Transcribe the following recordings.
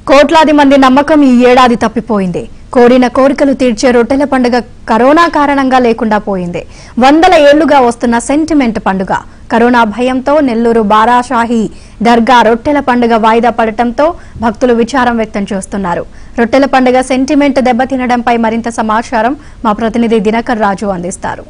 కోట్లాది మంది నమ్మకం ఈ ఏడాది తప్పిపోయింది కోరిన కోరికలు తీర్చే రొట్టెల పండుగ కరోనా కారణంగా లేకుండా పోయింది వందల ఏళ్లుగా వస్తున్న సెంటిమెంట్ పండుగ కరోనా భయంతో నెల్లూరు బారాషాహి దర్గా రొట్టెల పండుగ వాయిదా పడటంతో భక్తులు విచారం వ్యక్తం చేస్తున్నారు రొట్టెల పండుగ సెంటిమెంట్ దెబ్బతినడంపై మరింత సమాచారం మా ప్రతినిధి దినకర్ రాజు అందిస్తారు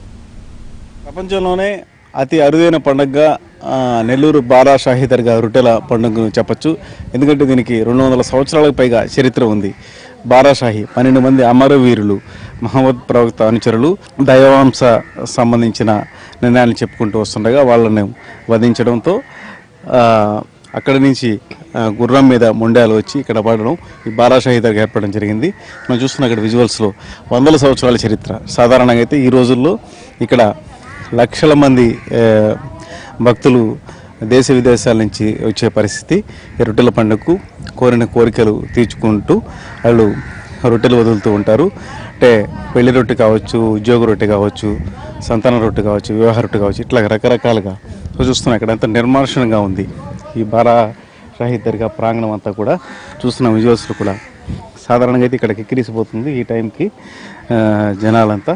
ప్రపంచంలోనే అతి అరుదైన పండుగగా ఆ, నెల్లూరు బారా షాహీ దర్గా రొట్టెల పండుగను చెప్పొచ్చు ఎందుకంటే దీనికి రెండు వందల సంవత్సరాలకు పైగా చరిత్ర ఉంది బారా షాహీ పన్నెండు మంది అమరవీరులు మహమ్మద్ ప్రవక్త అనుచరులు దైవాంశ సంబంధించిన నిర్ణయాలు చెప్పుకుంటూ వస్తుండగా వాళ్ళని వధించడంతో ఆ, అక్కడి నుంచి ఆ, గుర్రం మీద మొండాలు వచ్చి ఇక్కడ పడడం ఈ బారాషాహి దర్గా ఏర్పడడం జరిగింది మనం చూస్తున్న ఇక్కడ విజువల్స్లో వందల సంవత్సరాల చరిత్ర సాధారణంగా అయితే ఈ రోజుల్లో ఇక్కడ లక్షల మంది ఆ, భక్తులు దేశ విదేశాల నుంచి వచ్చే పరిస్థితి ఈ రొట్టెల పండుగకు కోరిన కోరికలు తీర్చుకుంటూ వాళ్ళు రొట్టెలు వదులుతూ ఉంటారు అంటే పెళ్లి రొట్టె కావచ్చు ఉద్యోగ రొట్టె కావచ్చు సంతాన రొట్టె కావచ్చు వివాహ రొట్టె కావచ్చు ఇట్లా రకరకాలుగా సో చూస్తున్నాం ఇక్కడ అంతా నిర్మానుషంగా ఉంది ఈ బారా షాహీద్ దర్గా ప్రాంగణం అంతా కూడా చూస్తున్న విజువల్స్లో కూడా సాధారణంగా అయితే ఇక్కడ కిక్కిరిసిపోతుంది ఈ టైంకి ఆ, జనాలంతా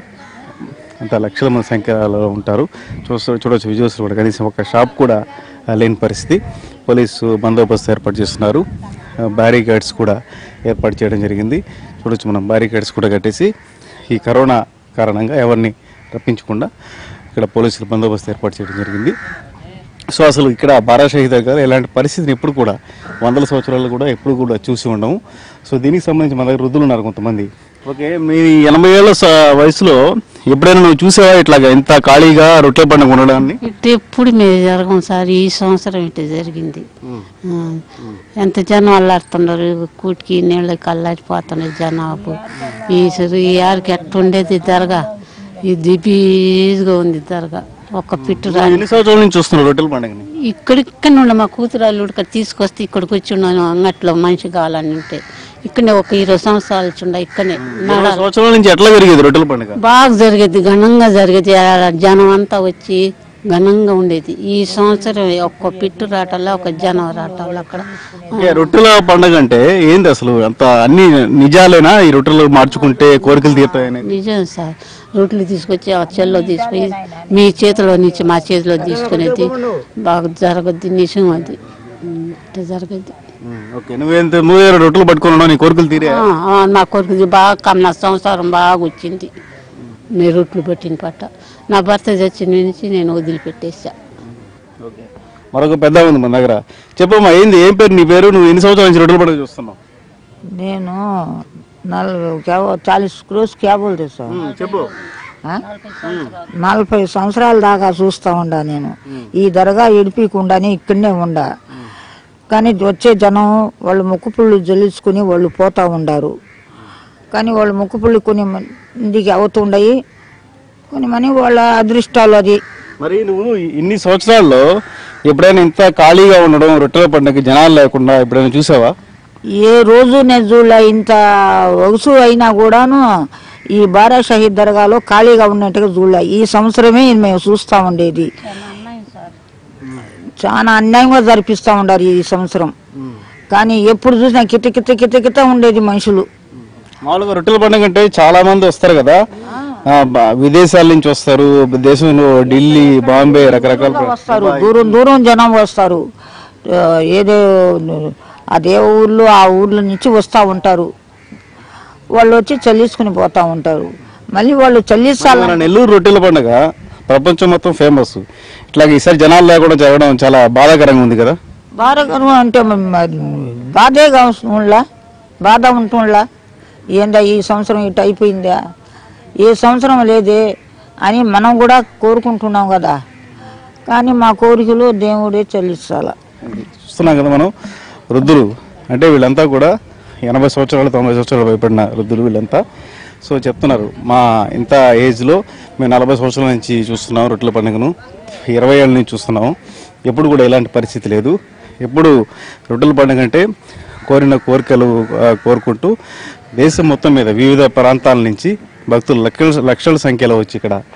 అంత లక్షల మంది సంఖ్యలో ఉంటారు చూస్తూ చూడవచ్చు విజువల్స్ కూడా కనీసం ఒక షాప్ కూడా ఆ, లేని పరిస్థితి పోలీసు బందోబస్తు ఏర్పాటు చేస్తున్నారు బ్యారికేడ్స్ కూడా ఏర్పాటు చేయడం జరిగింది చూడొచ్చు మనం బ్యారికేడ్స్ కూడా కట్టేసి ఈ కరోనా కారణంగా ఎవరిని రప్పించకుండా ఇక్కడ పోలీసులు బందోబస్తు ఏర్పాటు చేయడం జరిగింది సో అసలు ఇక్కడ బారా షహీద్ దగ్గర ఇలాంటి పరిస్థితిని ఎప్పుడు కూడా వందల సంవత్సరాలు కూడా ఎప్పుడు కూడా చూసి ఉండము సో దీనికి సంబంధించి మన దగ్గర వృద్ధులు ఉన్నారు కొంతమంది ఓకే మీ ఎనభై ఏళ్ళ స- వయసులో ఎప్పుడైనా నువ్వు చూసావా ఇట్లాగా ఇంత ఖాళీగా రొట్టె పండుగ ఉండడాన్ని ఇటు ఎప్పుడు మేము జరగం సార్ ఈ సంవత్సరం ఇటు జరిగింది ఆ, ఎంత జనం అల్లాడుతున్నారు కూటికి నీళ్ళకి అల్లాడిపోతున్నారు జనాభు ఈ సరి- ఈ ఆరికి ఎట్టుండేది దర్గా ఇది బీజుగా ఉంది దర్గా ఒక్క పిట్టు రాని ఎన్ని సంవత్సరాల నుంచి చూస్తున్నావు రొట్టెల పండుగని ఇక్కడ ఇక్కడ నుండి మా కూతురు అల్లుడు ఇక్కడ తీసుకొస్తే ఇక్కడికి వచ్చి ఉన్నాను అంగట్లో మనిషి కావాలని ఉంటే ఇక్కడనే ఒక ఇరవై సంవత్సరాలు చుండ ఇక్కడనే ఇరవై సంవత్సరాల నుంచి ఎట్లా జరిగేది రొట్టెల పండుగ బాగా జరిగేది ఘనంగా జరిగేది ఆ జనం అంతా వచ్చి ఘనంగా ఉండేది ఈ సంవత్సరం ఒక్క పిట్టు రాటల్లా ఒక జనం రాటల్లా అక్కడ ఓకే, రొట్టెల పండుగ అంటే ఏంది అసలు అంత అన్ని నిజాలేనా ఈ రొట్టెలు మార్చుకుంటే కోరికలు తీరుతాయని నిజం సార్ రొట్టెలు తీసుకొచ్చి ఆ చెల్లో తీసుకుని మీ చేతిలో నుంచి మా చేతిలో తీసుకునేది బాగా జరగద్ది నిజం అది ఉమ్, అట్లా జరగద్ది ఓకే నువ్వేంత నువ్వే రొట్టెలు పట్టుకున్నావు నీ కోరికలు తీరే ఆ, ఆ, నా కొడుకుది బాగా కమ్మ సంవత్సరం బాగా వచ్చింది నేను రొట్లు పెట్టిన పట్ట నా భర్త చచ్చిన నుంచి నేను వదిలిపెట్టేసా మరొక పెద్ద ఉంది మన దగ్గర చెప్పమ్మా ఏంది ఏం పేరు నీ పేరు నువ్వు ఎన్ని సంవత్సరాల నుంచి రొట్టెల పండుగ చూస్తున్నావు నేను నలభై క్యాబ్ చాలీస్ క్రోస్ క్యాబులు తెస్తాను చెప్పు నలభై సంవత్సరాల దాకా చూస్తా ఉండా నేను ఈ దర్గా ఇడిపికుండానే ఇక్కడనే ఉండా కానీ వచ్చే జనం వాళ్ళు ముక్కుపుళ్ళు జల్లించుకుని వాళ్ళు పోతా ఉండారు కానీ వాళ్ళు ముక్కుపుళ్ళు కొన్ని మందికి అవుతుండయి కొన్ని మని వాళ్ళ అదృష్టాలు అది మరి నువ్వు ఇన్ని సంవత్సరాల్లో ఎప్పుడైనా ఇంత ఖాళీగా ఉండడం రొట్టెల పండుగ జనాలు లేకుండా ఎప్పుడైనా చూసావా ఏ రోజు నేను చూడలే ఇంత వగుసు అయినా కూడాను ఈ బారా షహీద్ దర్గాలో ఖాళీగా ఉన్నట్టుగా చూడలే ఈ సంవత్సరమే మేము చూస్తూ ఉండేది చాలా అన్యాయంగా జరిపిస్తూ ఉండారు ఈ సంవత్సరం కానీ ఎప్పుడు చూసినా కిట కిట కిట కిట ఉండేది మనుషులు మామూలుగా రొట్టెల పండుగ అంటే చాలా మంది వస్తారు కదా ఆ, బ- విదేశాల నుంచి వస్తారు దేశంలో ఢిల్లీ బాంబే రకరకాల ప్ర- వస్తారు దూరం దూరం జనం వస్తారు ఆ, ఏదో అదే ఊర్లో ఆ ఊర్ల నుంచి వస్తూ ఉంటారు వాళ్ళు వచ్చి చెల్లించుకుని పోతా ఉంటారు మళ్ళీ వాళ్ళు చెల్లిస్తాల మన నెల్లూరు రొట్టెల పండుగ ప్రపంచం మొత్తం ఫేమస్ ఇట్లాగ ఈసారి జనాలు లేకుండా జరగడం చాలా బాధాకరంగా ఉంది కదా బాధకరం అంటే మరి బాధేగా ఉంటుండ్లా బాధ ఉంటుండ్లా ఏందా ఈ సంవత్సరం ఇటు అయిపోయిందా ఏ సంవత్సరం లేదే అని మనం కూడా కోరుకుంటున్నాం కదా కానీ మా కోరికలు దేవుడే చెల్లిస్తాల చూస్తున్నాం కదా మనం వృద్ధులు అంటే వీళ్ళంతా కూడా ఎనభై సంవత్సరాలు తొంభై సంవత్సరాలు భయపడిన వృద్ధులు వీళ్ళంతా సో చెప్తున్నారు మా ఇంత ఏజ్లో మేము నలభై సంవత్సరాల నుంచి చూస్తున్నాం రొట్టెల పండుగను ఇరవై ఏళ్ళ నుంచి చూస్తున్నాం ఎప్పుడు కూడా ఇలాంటి పరిస్థితి లేదు ఎప్పుడు రొట్టెల పండుగ అంటే కోరిన కోరికలు ఆ, కోరుకుంటూ దేశం మొత్తం మీద వివిధ ప్రాంతాల నుంచి భక్తులు లక్షల లక్షల సంఖ్యలో వచ్చి ఇక్కడ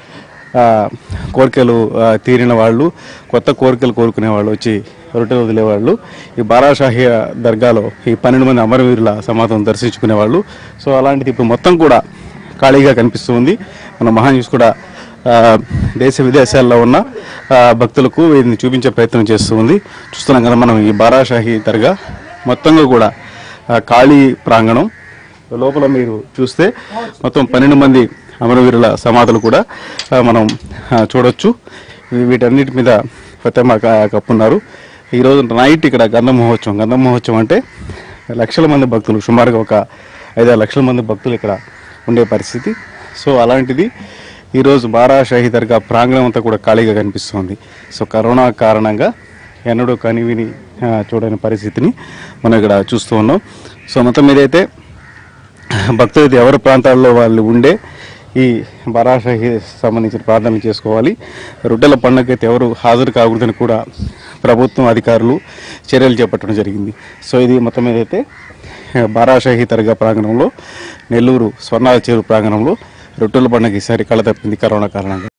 ఆ, కోరికలు ఆ, తీరిన వాళ్ళు కొత్త కోరికలు కోరుకునే వాళ్ళు వచ్చి రొట్టెలు వదిలేవాళ్ళు ఈ బారాషాహి దర్గాలో ఈ పన్నెండు మంది అమరవీరుల సమాధం దర్శించుకునే వాళ్ళు సో అలాంటిది ఇప్పుడు మొత్తం కూడా ఖాళీగా కనిపిస్తుంది మన మహాన్యూస్ కూడా ఆ, దేశ విదేశాల్లో ఉన్న ఆ, భక్తులకు వీరిని చూపించే ప్రయత్నం చేస్తూ ఉంది చూస్తున్నాం కదా మనం ఈ బారాషాహి దర్గా మొత్తంగా కూడా ఆ, ఖాళీ ప్రాంగణం లోపల మీరు చూస్తే మొత్తం పన్నెండు మంది అమరవీరుల సమాధులు కూడా ఆ, మనం ఆ, చూడొచ్చు వీ- వీటన్నిటి మీద ఫతేమా క- కప్పున్నారు ఈరోజు నైట్ ఇక్కడ గంధ మహోత్సవం గంధ మహోత్సవం అంటే లక్షల మంది భక్తులు సుమారుగా ఒక ఐదారు లక్షల మంది భక్తులు ఇక్కడ ఉండే పరిస్థితి సో అలాంటిది ఈరోజు బారా షాహీ దర్గా ప్రాంగణం అంతా కూడా ఖాళీగా కనిపిస్తుంది సో కరోనా కారణంగా ఎన్నడూ కనివిని ఆ, చూడని పరిస్థితిని మనం ఇక్కడ చూస్తూ ఉన్నాం సో మొత్తం మీదైతే భక్తులు ఎవరి ప్రాంతాల్లో వాళ్ళు ఉండే ఈ బరాషాహి సంబంధించిన ప్రార్థనలు చేసుకోవాలి రొట్టెల పండుగ అయితే ఎవరు హాజరు కాకూడదని కూడా ప్రభుత్వం అధికారులు చర్యలు చేపట్టడం జరిగింది సో ఇది మొత్తం మీద అయితే బారాషాహి దర్గా ప్రాంగణంలో నెల్లూరు స్వర్ణాల చెరువు ప్రాంగణంలో రొట్టెల పండుగ ఈసారి కళ తప్పింది కరోనా కారణంగా